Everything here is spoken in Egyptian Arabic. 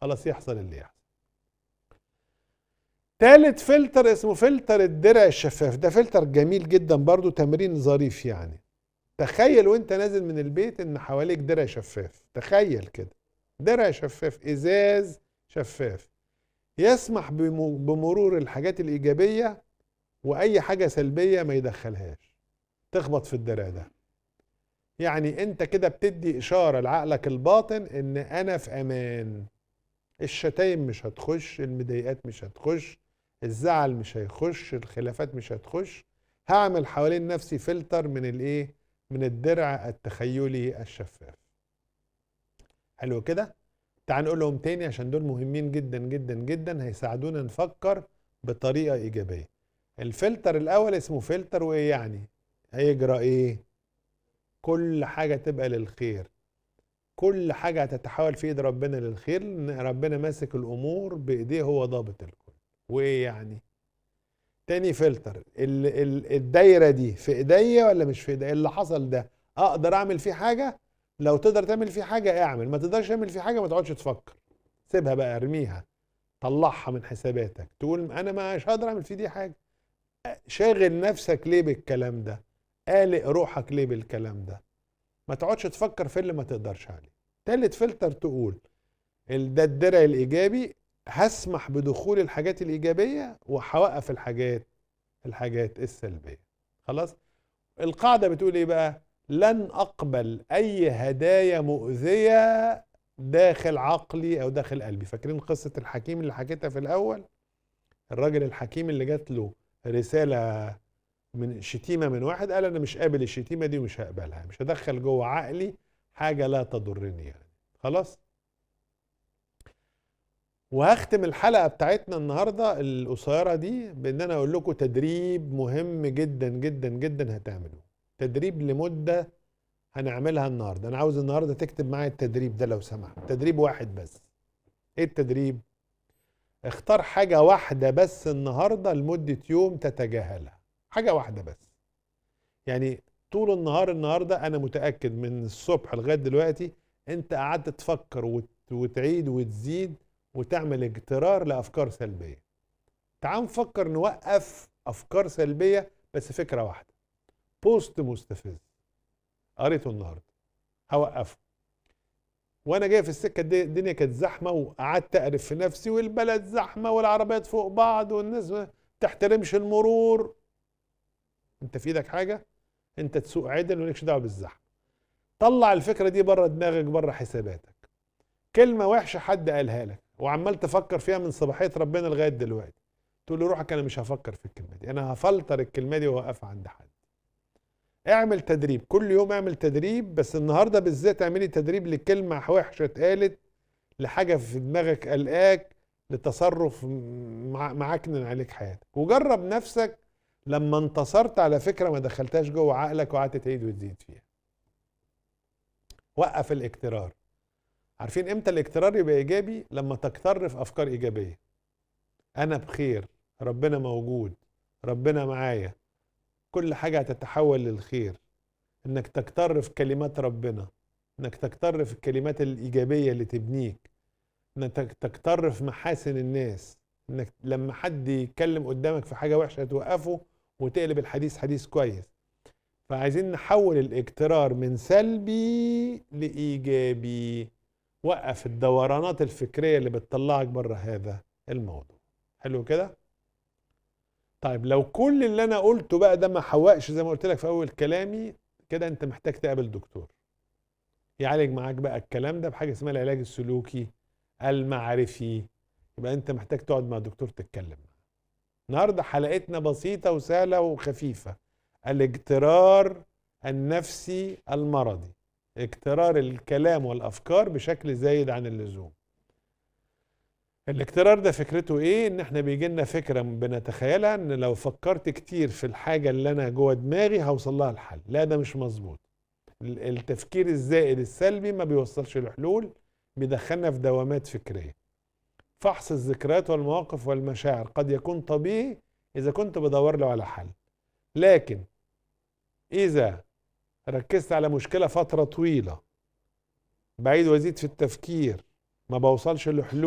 خلاص يحصل اللي يحصل تالت فلتر اسمه فلتر الدرع الشفاف ده فلتر جميل جدا برضو تمرين ظريف يعني تخيل وانت نازل من البيت ان حواليك درع شفاف تخيل كده درع شفاف ازاز شفاف يسمح بم- بمرور الحاجات الايجابيه واي حاجه سلبيه ما يدخلهاش تخبط في الدرع ده يعني انت كده بتدي اشاره لعقلك الباطن ان انا في امان الشتايم مش هتخش المضايقات مش هتخش الزعل مش هيخش الخلافات مش هتخش هعمل حوالين نفسي فلتر من الايه من الدرع التخيلي الشفاف حلو كده تعال نقولهم تاني عشان دول مهمين جدا جدا جدا هيساعدونا نفكر بطريقه ايجابيه الفلتر الاول اسمه فلتر وايه يعني هيجرى ايه كل حاجه تبقى للخير كل حاجه هتتحول في ايد ربنا للخير لان ربنا ماسك الامور بايديه هو ضابط الكل وايه يعني تاني فلتر ال ال الدايره دي في ايديا ولا مش في ايديا اللي حصل ده اقدر اعمل فيه حاجه لو تقدر تعمل فيه حاجه اعمل ما تقدرش تعمل فيه حاجه ما تقعدش تفكر سيبها بقى ارميها طلعها من حساباتك تقول انا مش هقدر اعمل فيه دي حاجه شاغل نفسك ليه بالكلام ده قالق روحك ليه بالكلام ده ما تقعدش تفكر في اللي ما تقدرش عليه تالت فلتر تقول ال- ده الدرع الايجابي هسمح بدخول الحاجات الايجابيه وهوقف الحاجات الحاجات السلبيه خلاص القاعده بتقول ايه بقى لن اقبل اي هدايا مؤذيه داخل عقلي او داخل قلبي فاكرين قصه الحكيم اللي حكيتها في الاول الراجل الحكيم اللي جات له رساله من شتيمه من واحد قال انا مش قابل الشتيمه دي ومش هقبلها مش هدخل جوه عقلي حاجه لا تضرني يعني خلاص وهختم الحلقه بتاعتنا النهارده القصيره دي بان انا اقول لكم تدريب مهم جدا جدا جدا هتعملوه تدريب لمده هنعملها النهارده انا عاوز النهارده تكتب معايا التدريب ده لو سمحت تدريب واحد بس ايه التدريب اختار حاجه واحده بس النهارده لمده يوم تتجاهلها حاجه واحده بس يعني طول النهار النهارده انا متاكد من الصبح لغايه دلوقتي انت قعدت تفكر وت- وتعيد وتزيد وتعمل اجترار لافكار سلبيه تعال نفكر نوقف افكار سلبيه بس فكره واحده بوست مستفز قريته النهارده هوقفه وانا جاي في السكه دي الدنيا كانت زحمه وقعدت اقرف في نفسي والبلد زحمه والعربيات فوق بعض والناس ما تحترمش المرور انت في ايدك حاجه انت تسوق عدل ومالكش دعوه بالزحمه طلع الفكره دي بره دماغك بره حساباتك كلمه وحشه حد قالها لك وعمال تفكر فيها من صباحيه ربنا لغايه دلوقتي تقول لروحك انا مش هفكر في الكلمه دي انا هفلتر الكلمه دي واوقفها عند حد اعمل تدريب كل يوم اعمل تدريب بس النهارده بالذات اعملي تدريب لكلمه وحشه اتقالت لحاجه في دماغك قلقاك لتصرف مع- معكنن عليك حياتك وجرب نفسك لما انتصرت على فكره ما دخلتهاش جوه عقلك وقعدت تعيد وتزيد فيها وقف الاكترار عارفين امتى الاكترار يبقى ايجابي لما تكتر في افكار ايجابيه انا بخير ربنا موجود ربنا معايا كل حاجه هتتحول للخير انك تكتر في كلمات ربنا انك تكتر في الكلمات الايجابيه اللي تبنيك انك تكتر في محاسن الناس انك لما حد يتكلم قدامك في حاجه وحشه توقفه وتقلب الحديث حديث كويس فعايزين نحول الاكترار من سلبي لايجابي وقف الدورانات الفكريه اللي بتطلعك بره هذا الموضوع حلو كده طيب لو كل اللي انا قلته بقى ده ما حوقش زي ما قلت لك في اول كلامي كده انت محتاج تقابل دكتور يعالج معاك بقى الكلام ده بحاجه اسمها العلاج السلوكي المعرفي يبقى انت محتاج تقعد مع دكتور تتكلم معاه النهارده حلقتنا بسيطه وسهله وخفيفه الاجترار النفسي المرضي اجترار الكلام والافكار بشكل زايد عن اللزوم الاجترار ده فكرته ايه ان احنا بيجي لنا فكره بنتخيلها ان لو فكرت كتير في الحاجه اللي انا جوه دماغي هوصل لها الحل لا ده مش مظبوط ال- التفكير الزائد السلبي ما بيوصلش لحلول بيدخلنا في دوامات فكريه فحص الذكريات والمواقف والمشاعر قد يكون طبيعي اذا كنت بدور له على حل لكن اذا ركزت على مشكله فتره طويله بعيد وازيد في التفكير ما بوصلش لحلول